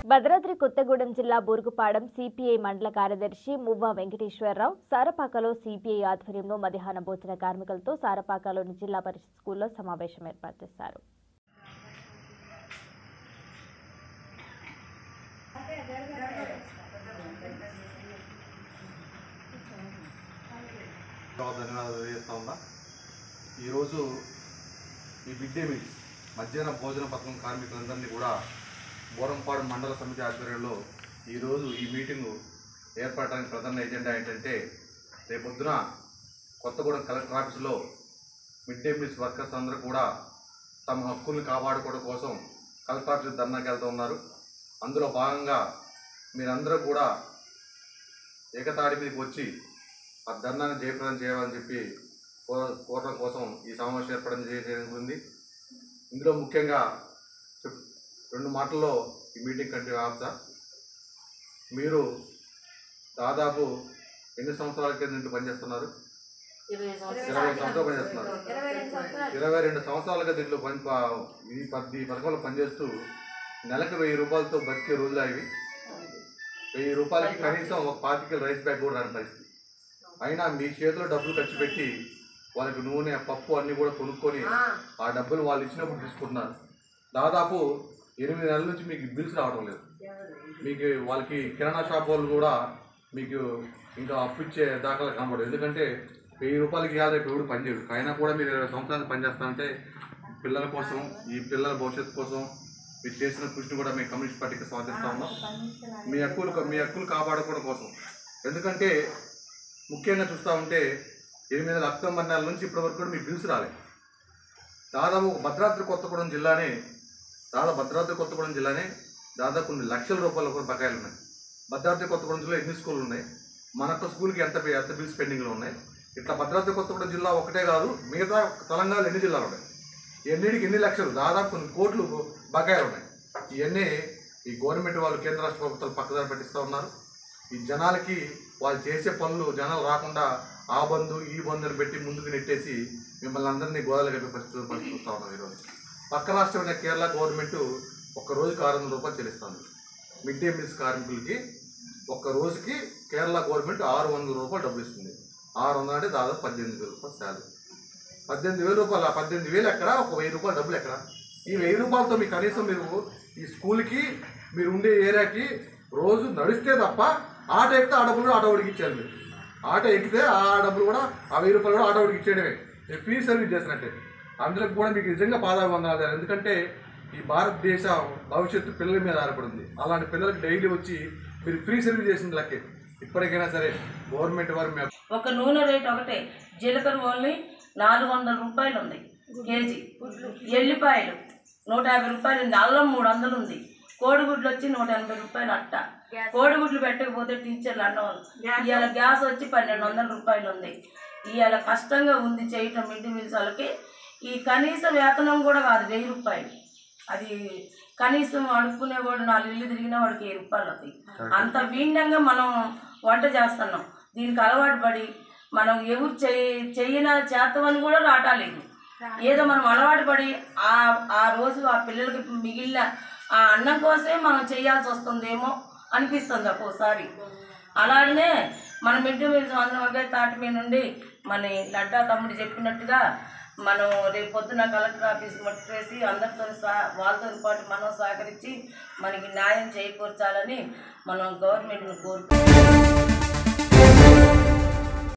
భద్రాద్రి కొత్తగూడెం జిల్లా బూరుగుపాడెం సిపిఐ మండల కార్యదర్శి మువ్వ వెంకటేశ్వరరావు సారపాకలో సిపిఐ ఆధ్వర్యంలో మధ్యాహ్న భోజన కార్మికులతో సారపాకలోని జిల్లా పరిషత్ స్కూల్లో సమావేశం ఏర్పాటు చేశారు చాలా ధన్యవాదాలు తెలియజేస్తా ఉన్నా ఈరోజు ఈ మిడ్ డే మీల్స్ మధ్యాహ్న భోజన పథకం కార్మికులందరినీ కూడా బోరంపాడు మండల సమితి ఆధ్వర్యంలో ఈరోజు ఈ మీటింగు ఏర్పడడానికి ప్రధాన ఎజెండా ఏంటంటే రేపొద్దున కొత్తగూడెం కలెక్టర్ ఆఫీసులో మిడ్ డే మీల్స్ వర్కర్స్ అందరూ కూడా తమ హక్కుల్ని కాపాడుకోవడం కోసం కలెక్టర్ ఆఫీస్ ధర్నాకి వెళ్తూ ఉన్నారు అందులో భాగంగా మీరందరూ కూడా ఏకతాడి మీదకి వచ్చి ఆ ధర్నాన్ని జయప్రదం చేయాలని చెప్పి కో- కోరడం కోసం ఈ సమావేశం ఏర్పడడం జరిగింది ఇందులో ముఖ్యంగా చెప్- రెండు మాటల్లో ఈ మీటింగ్ కంటిన్యూ ఆపుతా మీరు దాదాపు ఎన్ని సంవత్సరాల కింద నుండి పనిచేస్తున్నారు ఇరవై ఇరవై సంవత్సరాలు పనిచేస్తున్నారు ఇరవై రెండు సంవత్సరాలు ఇరవై రెండు సంవత్సరాలుగా దీంట్లో పని ప- ఈ ప- ఈ పథకంలో పనిచేస్తూ నెలకు వెయ్యి రూపాయలతో బతికే రోజులు అవి వెయ్యి రూపాయలకి కనీసం ఒక పాతిక రైస్ బ్యాగ్ కూడా రాని పరిస్థితి అయినా మీ చేతిలో డబ్బులు ఖర్చు పెట్టి వాళ్ళకి నూనె పప్పు అన్నీ కూడా కొనుక్కొని ఆ, ఆ డబ్బులు వాళ్ళు ఇచ్చినప్పుడు తీసుకుంటున్నారు దాదాపు ఎనిమిది నెలల నుంచి మీకు బిల్స్ రావడం లేదు మీకు వాళ్ళకి కిరాణా షాప్ వాళ్ళు కూడా మీకు ఇంకా అప్పు ఇచ్చే దాఖలు కనబడదు ఎందుకంటే వెయ్యి రూపాయలకి ఇవ్వాలి రేపు ఎవడు పనిచేయడు అయినా కూడా మీరు ఇరవై సంవత్సరానికి పనిచేస్తానంటే పిల్లల కోసం ఈ పిల్లల భవిష్యత్తు కోసం మీరు చేసిన కృషిని కూడా మేము కమ్యూనిస్ట్ పార్టీకి స్వాగతిస్తా ఉన్నాం మీ హక్కులు మీ హక్కులు కాపాడుకోవడం కోసం ఎందుకంటే ముఖ్యంగా చూస్తూ ఉంటే ఎనిమిది నెలల అక్టోబర్ నెల నుంచి ఇప్పటి వరకు కూడా మీ బిల్స్ రాలేదు దాదాపు భద్రాద్రి కొత్తగూడెం జిల్లానే దాదాపు భద్రాద్రి కొత్తగూడెం జిల్లానే దాదాపు కొన్ని లక్షల రూపాయల కూడా బకాయిలు ఉన్నాయి భద్రాద్రి కొత్తగూడెం జిల్లా ఎన్ని స్కూళ్ళు ఉన్నాయి మన యొక్క స్కూల్కి ఎంత పే- ఎంత బిల్స్ పెండింగ్లో ఉన్నాయి ఇట్లా భద్రాద్రి కొత్తగూడెం జిల్లా ఒకటే కాదు మిగతా తెలంగాణలో ఎన్ని జిల్లాలు ఉన్నాయి ఎన్నిటికి ఎన్ని లక్షలు దాదాపు కొన్ని కోట్లు బకాయిలు ఉన్నాయి ఇవన్నీ ఈ గవర్నమెంట్ వాళ్ళు కేంద్ర రాష్ట్ర ప్రభుత్వాలు పక్కదారి పట్టిస్తూ ఉన్నారు ఈ జనాలకి వాళ్ళు చేసే పనులు జనాలు రాకుండా ఆ బంధు ఈ బంధుని పెట్టి ముందుకు నెట్టేసి మిమ్మల్ని అందరినీ గోదాలు కలిపి పరిస్థితి పరిస్థితి చూస్తూ ఉన్నాం ఈరోజు పక్క రాష్ట్రమైన కేరళ గవర్నమెంట్ ఒక్క రోజుకి ఆరు వందల రూపాయలు చెల్లిస్తుంది మిడ్ డే మీల్స్ కార్మికులకి ఒక్క రోజుకి కేరళ గవర్నమెంట్ ఆరు వందల రూపాయలు డబ్బులు ఇస్తుంది ఆరు వందలు అంటే దాదాపు పద్దెనిమిది వేల రూపాయలు శాలరీ పద్దెనిమిది వేల రూపాయలు ఆ పద్దెనిమిది వేలు ఎక్కడ ఒక వెయ్యి రూపాయలు డబ్బులు ఎక్కడ ఈ వెయ్యి రూపాయలతో మీకు కనీసం మీరు ఈ స్కూల్కి మీరు ఉండే ఏరియాకి రోజు నడిస్తే తప్ప ఆటో ఎక్కితే ఆ డబ్బులు కూడా ఆటో వాడికి ఇచ్చేయాలి మీరు ఆటో ఎక్కితే ఆ డబ్బులు కూడా ఆ వెయ్యి రూపాయలు కూడా ఆటో వాడికి ఇచ్చేయడమే మీరు ఫ్రీ సర్వీస్ చేసినట్టే అందులో కూడా మీకు నిజంగా పాదాలు వందనాలు ఎందుకంటే ఈ భారతదేశ భవిష్యత్తు పిల్లల మీద ఆధారపడింది అలాంటి పిల్లలకి డైలీ వచ్చి మీరు ఫ్రీ సర్వీస్ చేసిన లెక్కే ఇప్పటికైనా సరే గవర్నమెంట్ వారు మీ ఒక నూనె రేట్ ఒకటే జీలకర్ర ఓన్లీ నాలుగు వందల రూపాయలు ఉంది కేజీ ఎల్లిపాయలు నూట యాభై రూపాయలు ఉంది అల్లం మూడు వందలు ఉంది కోడిగుడ్లు వచ్చి నూట ఎనభై రూపాయలు అట్ట కోడిగుడ్లు పెట్టకపోతే టీచర్లు అన్నవాళ్ళు ఇవాళ గ్యాస్ వచ్చి పన్నెండు వందల రూపాయలు ఉంది ఇవాళ కష్టంగా ఉంది చేయటం మిడ్ మీల్స్ వాళ్ళకి ఈ కనీస వేతనం కూడా కాదు వెయ్యి రూపాయలు అది కనీసం అడుక్కునేవాడు నాలుగు ఇల్లు తిరిగినా వాడికి వెయ్యి రూపాయలు అవుతాయి అంత వీండంగా మనం వంట చేస్తున్నాం దీనికి అలవాటు పడి మనం ఎవరు చెయ్యి చెయ్యిన చేతమని కూడా రావటాలేదు ఏదో మనం అలవాటు పడి ఆ ఆ రోజు ఆ పిల్లలకి మిగిలిన ఆ అన్నం కోసమే మనం చేయాల్సి వస్తుందేమో అనిపిస్తుంది ఒక్కోసారి అలాగనే మన మిడ్ మీల్స్ అందరం ఒకే తాటి మీద నుండి మన లడ్డా తమ్ముడు చెప్పినట్టుగా మనం రేపు పొద్దున కలెక్టర్ ఆఫీస్ ముట్టేసి అందరితో సహా వాళ్ళతో పాటు మనం సహకరించి మనకి న్యాయం చేకూర్చాలని మనం గవర్నమెంట్ని కోరుకుంటున్నాం